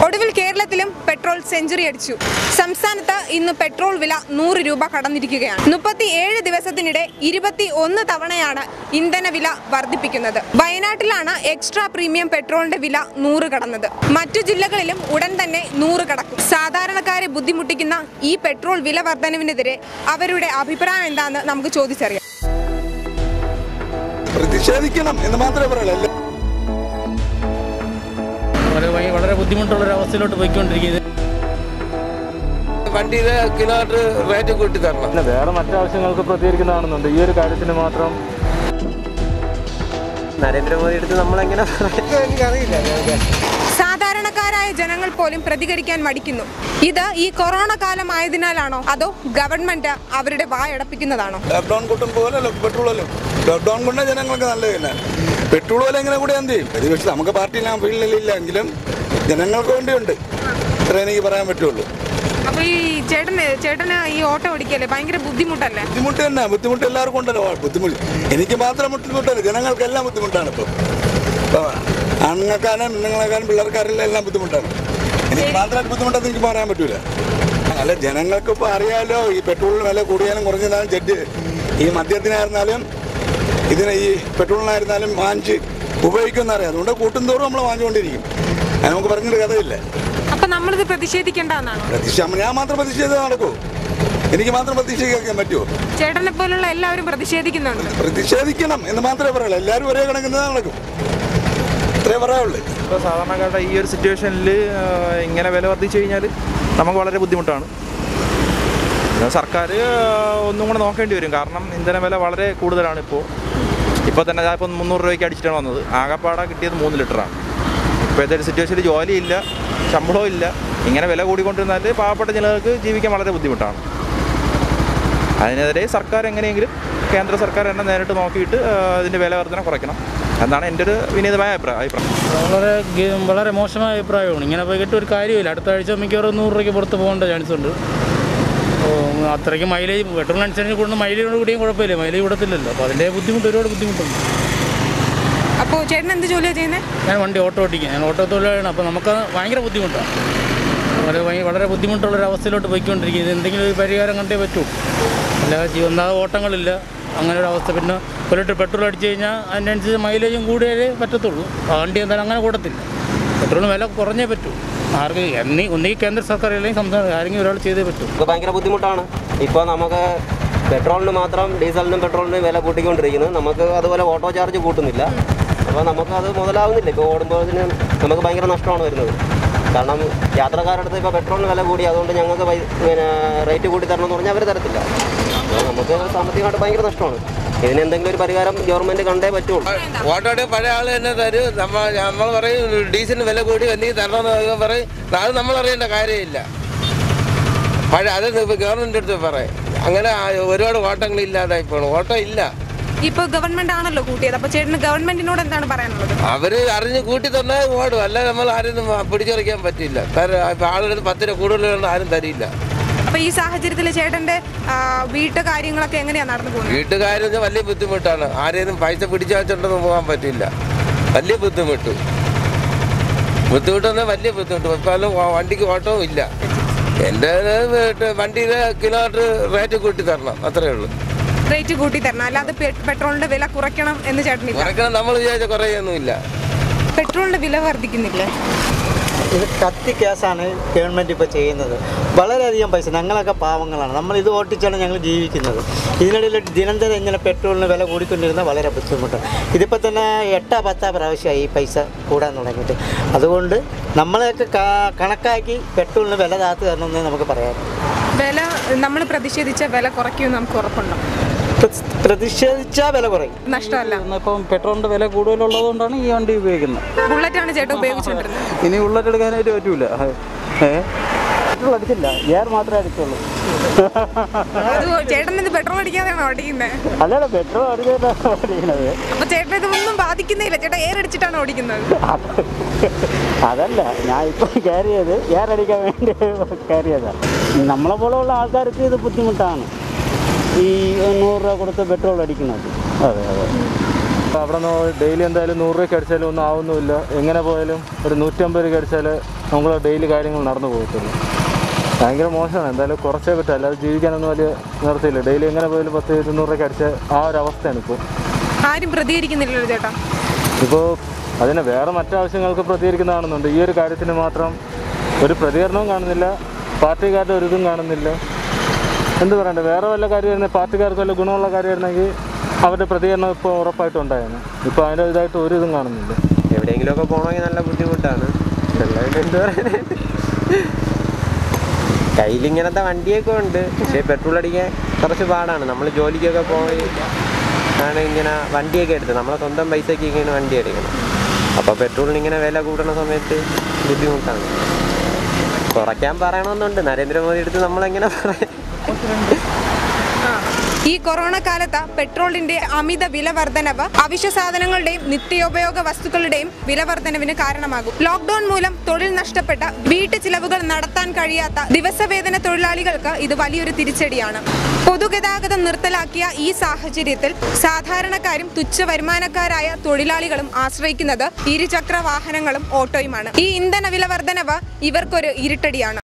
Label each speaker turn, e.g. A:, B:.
A: ഒടുവിൽ കേരളത്തിലും petrol century അടിച്ചു സംസ്ഥാനത്ത് ഇന്ന് പെട്രോൾ വില നൂറ് രൂപ കടന്നിരിക്കുകയാണ് മുപ്പത്തി ഏഴ് ദിവസത്തിനിടെ ഇരുപത്തി ഒന്ന് തവണയാണ് ഇന്ധന വില വർദ്ധിപ്പിക്കുന്നത് വയനാട്ടിലാണ് എക്സ്ട്രാ പ്രീമിയം പെട്രോളിന്റെ വില നൂറ് കടന്നത് മറ്റു ജില്ലകളിലും ഉടൻ തന്നെ നൂറ് കടക്കും സാധാരണക്കാരെ ബുദ്ധിമുട്ടിക്കുന്ന ഈ പെട്രോൾ വില വർധനവിനെതിരെ അവരുടെ അഭിപ്രായം എന്താണെന്ന് നമുക്ക് ചോദിച്ചറിയാം
B: പ്രതിഷേധിക്കണം എന്ന് മാത്രമേ പറയുള്ളൂ
C: വളരെ ഭയ- വളരെ ബുദ്ധിമുട്ടുള്ള ഒരു അവസ്ഥയിലോട്ട് പോയിക്കൊണ്ടിരിക്കുന്നത്
D: വണ്ടിയുടെ കിലോമീറ്റർ റേറ്റ് കൂട്ടി തരണം
E: പിന്നെ വേറെ മറ്റാവശ്യങ്ങൾക്ക് പ്രതികരിക്കുന്നതാണെന്നുണ്ട് ഈ ഒരു കാര്യത്തിന് മാത്രം
F: നരേന്ദ്രമോദി എടുത്ത് നമ്മളെങ്ങനെ
A: സാധാരണക്കാരായ ജനങ്ങൾ പോലും പ്രതികരിക്കാൻ മടിക്കുന്നു ഇത് ഈ കൊറോണ കാലമായതിനാലാണോ അതോ ഗവൺമെന്റ് അവരുടെ വായടപ്പിക്കുന്നതാണോ
B: ലോക്ക്ഡൌൺ കൂട്ടും പോലല്ലോ പെട്രോൾ അല്ലോ ലോക്ക്ഡൌൺ കൊണ്ട ജനങ്ങൾക്ക് നല്ലത് തന്നെ പെട്രോൾ വില എങ്ങനെ കൂടെ എന്ത് ചെയ്യും പ്രതിപക്ഷം നമുക്ക് പാർട്ടിയിലും ഫീൽഡിലില്ല എങ്കിലും ജനങ്ങൾക്ക് വേണ്ടിയുണ്ട് ഇത്ര എനിക്ക് പറയാൻ പറ്റുള്ളൂ
A: അപ്പൊ ഈ ചേട്ടന് ചേട്ടന് ഈ ഓട്ടോ ഓടിക്കല്ലേ ഭയങ്കര ബുദ്ധിമുട്ടല്ലേ
B: ബുദ്ധിമുട്ട് തന്നെ ബുദ്ധിമുട്ട് എല്ലാവർക്കും ഉണ്ടല്ലോ ബുദ്ധിമുട്ട് എനിക്ക് മാത്രം ബുദ്ധിമുട്ടല്ല ജനങ്ങൾക്കെല്ലാം ബുദ്ധിമുട്ടാണ് ഇപ്പോൾ ഇപ്പോൾ ആണുങ്ങൾക്കാനും പെണ്ണുങ്ങളെക്കാളും പിള്ളേർക്കാരെല്ലാം എല്ലാം ബുദ്ധിമുട്ടാണ് എനിക്ക് മാത്രമായിട്ട് ബുദ്ധിമുട്ടെന്ന് എനിക്ക് പറയാൻ പറ്റൂല അല്ല ജനങ്ങൾക്ക് ഇപ്പോൾ അറിയാലോ ഈ പെട്രോളിന് വില കൂടിയാലും കുറഞ്ഞതാലും ജഡ്ജ് ഈ മദ്യത്തിനായിരുന്നാലും ഇതിന് ഈ പെട്രോളിനായിരുന്നാലും വാങ്ങിച്ച് ഉപയോഗിക്കുമെന്ന് അറിയാം അതുകൊണ്ട് കൂട്ടുന്തോറും നമ്മൾ വാങ്ങിച്ചുകൊണ്ടിരിക്കും അത് നമുക്ക് പറഞ്ഞിട്ട് കഥയില്ല
A: അപ്പൊ നമ്മളിത് പ്രതിഷേധിക്കേണ്ടെന്നാണോ
B: പ്രതിഷേധ ഞാൻ മാത്രം പ്രതിഷേധം നടക്കൂ എനിക്ക് മാത്രം പ്രതിഷേധിക്കാൻ പറ്റുമോ
A: ചേട്ടനെ പോലുള്ള എല്ലാവരും പ്രതിഷേധിക്കുന്നുണ്ട്
B: പ്രതിഷേധിക്കണം എന്ന് മാത്രമേ പറയുള്ളൂ എല്ലാവരും ഒരേ കണക്കുന്നത് നടക്കും ഇത്രേ പറയാനുള്ളൂ
E: ഇപ്പോൾ സാധാരണക്കാരുടെ ഈ ഒരു സിറ്റുവേഷനിൽ ഇങ്ങനെ വില വർദ്ധിച്ചു കഴിഞ്ഞാൽ നമുക്ക് വളരെ ബുദ്ധിമുട്ടാണ് പിന്നെ സർക്കാർ ഒന്നും കൂടെ നോക്കേണ്ടി വരും കാരണം ഇന്ധന വില വളരെ കൂടുതലാണ് ഇപ്പോൾ ഇപ്പോൾ തന്നെ ഇപ്പം മുന്നൂറ് രൂപയ്ക്ക് അടിച്ചിട്ടാണ് വന്നത് ആകപ്പാട കിട്ടിയത് മൂന്ന് ലിറ്ററാണ് ഇപ്പോഴത്തെ ഒരു സിറ്റുവേഷനിൽ ജോലിയില്ല ശമ്പളവും ഇല്ല ഇങ്ങനെ വില കൂടിക്കൊണ്ടിരുന്നാൽ പാവപ്പെട്ട ജനങ്ങൾക്ക് ജീവിക്കാൻ വളരെ ബുദ്ധിമുട്ടാണ് അതിനെതിരെ സർക്കാർ എങ്ങനെയെങ്കിലും കേന്ദ്ര സർക്കാർ എന്നെ നേരിട്ട് നോക്കിയിട്ട് ആ, അതിൻ്റെ വില വർധന കുറയ്ക്കണം എന്നാണ് എൻ്റെ ഒരു വിനീതമായ അഭിപ്രായം അഭിപ്രായം
C: വളരെ ഗ- വളരെ മോശമായ അഭിപ്രായമാണ് ഇങ്ങനെ പോയിട്ട് ഒരു കാര്യമില്ല അടുത്ത ആഴ്ച മിക്കവാറും നൂറ് രൂപയ്ക്ക് പുറത്ത് പോകേണ്ട ചാൻസ് ഉണ്ട് അപ്പോൾ അത്രയ്ക്ക് മൈലേജ് പെട്രോളിനനുസരിച്ച് കൂടുന്ന മൈലേജോട് കൂടിയും കുഴപ്പമില്ല മൈലേജ് കൂടത്തില്ലല്ലോ അപ്പോൾ അതിൻ്റെ ബുദ്ധിമുട്ട് ഒരുപാട് ബുദ്ധിമുട്ടുണ്ട്
A: അപ്പോൾ ചേട്ടൻ എന്ത് ജോലിയാണ് ചെയ്യുന്നത്
C: ഞാൻ വണ്ടി ഓട്ടോ ഓടിക്കും ഞാൻ ഓട്ടോ തൊഴിലാളിയാണ് അപ്പോൾ നമുക്ക് ഭയങ്കര ബുദ്ധിമുട്ടാണ് വളരെ ഭയ- വളരെ ബുദ്ധിമുട്ടുള്ള ഒരു അവസ്ഥയിലോട്ട് പോയിക്കൊണ്ടിരിക്കുന്നത് എന്തെങ്കിലും ഒരു പരിഹാരം കണ്ടേ പറ്റൂ അല്ലാതെ ജീവ- ഒന്നാമത് ഓട്ടങ്ങളില്ല അങ്ങനെ ഒരു അവസ്ഥ പിന്നെ ഒരു ലിറ്റർ പെട്രോൾ അടിച്ചു കഴിഞ്ഞാൽ അതിനനുസരിച്ച് മൈലേജും കൂടിയാലേ പറ്റത്തുള്ളൂ ആ വണ്ടി എന്തായാലും അങ്ങനെ കൂടത്തില്ല പെട്രോളിന് വില കുറഞ്ഞേ പറ്റൂ ആർക്ക് എന്നീ ഒന്നുകിൽ കേന്ദ്ര സർക്കാർ അല്ലെങ്കിൽ സംസ്ഥാന ആരെങ്കിലും ഒരാൾ ചെയ്തേ പറ്റൂ
F: നമുക്ക് ഭയങ്കര ബുദ്ധിമുട്ടാണ് ഇപ്പോൾ നമുക്ക് പെട്രോളിന് മാത്രം ഡീസലിനും പെട്രോളിനും വില കൂട്ടിക്കൊണ്ടിരിക്കുന്നത് നമുക്ക് അതുപോലെ ഓട്ടോ ചാർജ് കൂട്ടുന്നില്ല അപ്പോൾ നമുക്കത് മുതലാവുന്നില്ല ഇപ്പോൾ ഓടുമ്പോഴത്തിന് നമുക്ക് ഭയങ്കര നഷ്ടമാണ് വരുന്നത് കാരണം യാത്രക്കാരുടെ അടുത്ത് ഇപ്പോൾ പെട്രോളിന് വില കൂടി അതുകൊണ്ട് ഞങ്ങൾക്ക് പൈ- പിന്നെ റേറ്റ് കൂട്ടി തരണം എന്ന് പറഞ്ഞാൽ അവർ തരത്തില്ല അപ്പോൾ നമുക്ക് സാമ്പത്തികമായിട്ട് ഭയങ്കര നഷ്ടമാണ് ഇതിന് എന്തെങ്കിലും ഒരു പരിഹാരം ഗവൺമെൻറ് കണ്ടേ പറ്റുള്ളൂ
D: ഓട്ടോയുടെ പഴയ ആൾ തന്നെ തരും നമ്മൾ നമ്മൾ പറയും ഡീസലിന് വില കൂടി അല്ലെങ്കിൽ തരണമെന്ന് പറയും അത് നമ്മൾ അറിയേണ്ട കാര്യമില്ല പഴയ അത് ഗവൺമെൻറ് അടുത്ത് പറയും അങ്ങനെ ആ ഒരുപാട് ഓട്ടങ്ങൾ ഇല്ലാതായി പോകണം ഓട്ടോ ഇല്ല
A: ഇപ്പൊ ഗവൺമെന്റ് ആണല്ലോ കൂട്ടിയത് അപ്പൊ ചേട്ടന് ഗവൺമെന്റിനോട് എന്താണ് പറയാനുള്ളത്
D: അവര് അറിഞ്ഞ് കൂട്ടി തന്നെ ഓടും അല്ല നമ്മൾ ആരും പിടിച്ചറിക്കാൻ പറ്റില്ല തര- ഇപ്പൊ ആളുകൾ പത്ത് രൂപ കൂടുതൽ ആരും തരില്ല
A: അപ്പൊ ഈ സാഹചര്യത്തിൽ ചേട്ടന്റെ ആ, വീട്ടു കാര്യങ്ങളൊക്കെ എങ്ങനെയാ നടന്നു പോകുന്നത്
D: വീട്ടുകാരെന്ന് വലിയ ബുദ്ധിമുട്ടാണ് ആരെയും പൈസ പിടിച്ചു വെച്ചോണ്ടൊന്നും പോകാൻ പറ്റില്ല വലിയ ബുദ്ധിമുട്ട് ബുദ്ധിമുട്ടെന്നാൽ വലിയ ബുദ്ധിമുട്ട് ഇപ്പം വണ്ടിക്ക് ഓട്ടവും ഇല്ല എൻ്റെ വീട്ട് വണ്ടിയുടെ കിലോമീറ്റർ റേറ്റ് കൂട്ടി തരണം അത്രേ ഉള്ളൂ
A: റേറ്റ് കൂട്ടി തരണം അല്ലാതെ പെ- പെട്രോളിന്റെ വില കുറയ്ക്കണം എന്ന് ചേട്ടനില്ല
D: കുറയ്ക്കണം നമ്മൾ വിചാരിച്ച കുറയൊന്നുമില്ല
A: പെട്രോളിന്റെ വില വർദ്ധിക്കുന്നില്ലേ
G: ഇത് കത്തി കേസാണ് ഗവൺമെൻറ് ഇപ്പോൾ ചെയ്യുന്നത് വളരെയധികം പൈസ ഞങ്ങളൊക്കെ പാവങ്ങളാണ് നമ്മൾ ഇത് ഓട്ടിച്ചാണ് ഞങ്ങൾ ജീവിക്കുന്നത് ഇതിനിടയിൽ ദിനംതരം ഇങ്ങനെ പെട്രോളിന് വില കൂടിക്കൊണ്ടിരുന്ന വളരെ ബുദ്ധിമുട്ടാണ് ഇതിപ്പോൾ തന്നെ എട്ടാ പത്താ പ്രാവശ്യമായി ഈ പൈസ കൂടാൻ തുടങ്ങിയിട്ട് അതുകൊണ്ട് നമ്മളെയൊക്കെ ക- കണക്കാക്കി പെട്രോളിന് വില താത്ത് തരണമെന്ന് നമുക്ക് പറയാം
A: വില നമ്മൾ പ്രതിഷേധിച്ച വില കുറയ്ക്കുമെന്ന് നമുക്ക് ഉറപ്പുണ്ടോ
G: പ്ര- പ്രതിഷേധിച്ചാൽ വില കുറയും
A: നഷ്ടമല്ല
H: ഇപ്പം പെട്രോളിൻ്റെ വില കൂടുതലുള്ളതുകൊണ്ടാണ് ഈ വണ്ടി ഉപയോഗിക്കുന്നത്
A: ബുള്ളറ്റ് ആണ് ചേട്ടൻ ഉപയോഗിച്ചുകൊണ്ടിരുന്നത്
H: ഇനി ഉള്ളത് എടുക്കാനായിട്ട് പറ്റൂല ഏ പെട്രോൾ അടിച്ചില്ല എയർ മാത്രമേ അടിച്ചുള്ളൂ
A: അത് ചേട്ടൻ ഇത് പെട്രോൾ അടിക്കാതെയാണോ ഓടിക്കുന്നത്
H: അല്ലല്ല പെട്രോൾ അടിച്ചിട്ടാണ് ഓടിക്കുന്നത്
A: അപ്പൊ ചേട്ടൻ ഇതൊന്നും ബാധിക്കുന്നില്ല ചേട്ടൻ എയർ അടിച്ചിട്ടാണ് ഓടിക്കുന്നത്
H: അതല്ല ഞാൻ ഇപ്പം കയറിയത് എയർ അടിക്കാൻ വേണ്ടി കയറിയതാണ് നമ്മളെ പോലെയുള്ള ആൾക്കാർക്ക് ഇത് ബുദ്ധിമുട്ടാണ് ഈ നൂറ് രൂപ കൊടുത്ത് പെട്രോൾ അടിക്കുന്നത് അതെ അതെ
E: അവിടെ നിന്ന് ഡെയിലി എന്തായാലും നൂറ് രൂപയ്ക്ക് അടിച്ചാലും ഒന്നും ആവുന്നുമില്ല എങ്ങനെ പോയാലും ഒരു നൂറ്റമ്പത് രൂപയ്ക്ക് അടിച്ചാൽ
I: നമ്മൾ ഡെയിലി കാര്യങ്ങൾ നടന്നു പോകത്തുള്ളൂ ഭയങ്കര മോശമാണ് എന്തായാലും കുറച്ചേ പറ്റും അല്ലാതെ ജീവിക്കാനൊന്നും വലിയ നിർത്തിയില്ല ഡെയിലി എങ്ങനെ പോയാലും പത്ത് ഇരുന്നൂറ് രൂപയ്ക്ക് അടിച്ച ആ ഒരു അവസ്ഥയാണ് ഇപ്പോൾ
A: ആരും പ്രതികരിക്കുന്നില്ലല്ലോ ചേട്ടാ
I: ഇപ്പോൾ അതിന് വേറെ മറ്റാവശ്യങ്ങൾക്ക് പ്രതികരിക്കുന്നതാണെന്നുണ്ട് ഈ ഒരു കാര്യത്തിന് മാത്രം ഒരു പ്രതികരണവും കാണുന്നില്ല പാർട്ടിക്കാരുടെ ഒരു ഇതും കാണുന്നില്ല എന്ത് പറയണ്ടേ വേറെ വല്ല കാര്യമായിരുന്നു പാർട്ടിക്കാർക്ക് വല്ല ഗുണമുള്ള കാര്യമായിരുന്നെങ്കിൽ അവരുടെ പ്രതികരണം ഇപ്പോൾ ഉറപ്പായിട്ടും ഉണ്ടായിരുന്നു ഇപ്പോൾ അതിൻ്റെ ഇതായിട്ട് ഒരു ഇതും കാണുന്നില്ല
J: എവിടെയെങ്കിലുമൊക്കെ പോകണമെങ്കിൽ നല്ല ബുദ്ധിമുട്ടാണ് അല്ലാണ്ട് എന്താ പറയുക കയ്യിൽ ഇങ്ങനത്തെ വണ്ടിയൊക്കെ ഉണ്ട് പക്ഷേ പെട്രോൾ അടിക്കാൻ കുറച്ച് പാടാണ് നമ്മൾ ജോലിക്കൊക്കെ പോയി ആണ് ഇങ്ങനെ വണ്ടിയൊക്കെ എടുത്തത് നമ്മളെ സ്വന്തം പൈസയ്ക്ക് ഇങ്ങനെ വണ്ടി എടുക്കണം അപ്പോൾ പെട്രോളിന് ഇങ്ങനെ വില കൂടുന്ന സമയത്ത് ബുദ്ധിമുട്ടാണ് കുറയ്ക്കാൻ പറയണമെന്നുണ്ട് നരേന്ദ്രമോദി എടുത്ത് നമ്മളെങ്ങനെ പറയാം
A: ഈ കൊറോണ കാലത്ത് പെട്രോളിന്റെ അമിത വില വർധനവ് അവശ്യ സാധനങ്ങളുടെയും നിത്യോപയോഗ വസ്തുക്കളുടെയും വില വർധനവിന് കാരണമാകും ലോക്ഡൌൺ മൂലം തൊഴിൽ നഷ്ടപ്പെട്ട വീട്ടു ചിലവുകൾ നടത്താൻ കഴിയാത്ത ദിവസവേതന തൊഴിലാളികൾക്ക് ഇത് വലിയൊരു തിരിച്ചടിയാണ് പൊതുഗതാഗതം നിർത്തലാക്കിയ ഈ സാഹചര്യത്തിൽ സാധാരണക്കാരും തുച്ഛ വരുമാനക്കാരായ തൊഴിലാളികളും ആശ്രയിക്കുന്നത് ഇരുചക്ര വാഹനങ്ങളും ഓട്ടോയുമാണ് ഈ ഇന്ധന വില വർധനവ് ഇവർക്കൊരു ഇരുട്ടടിയാണ്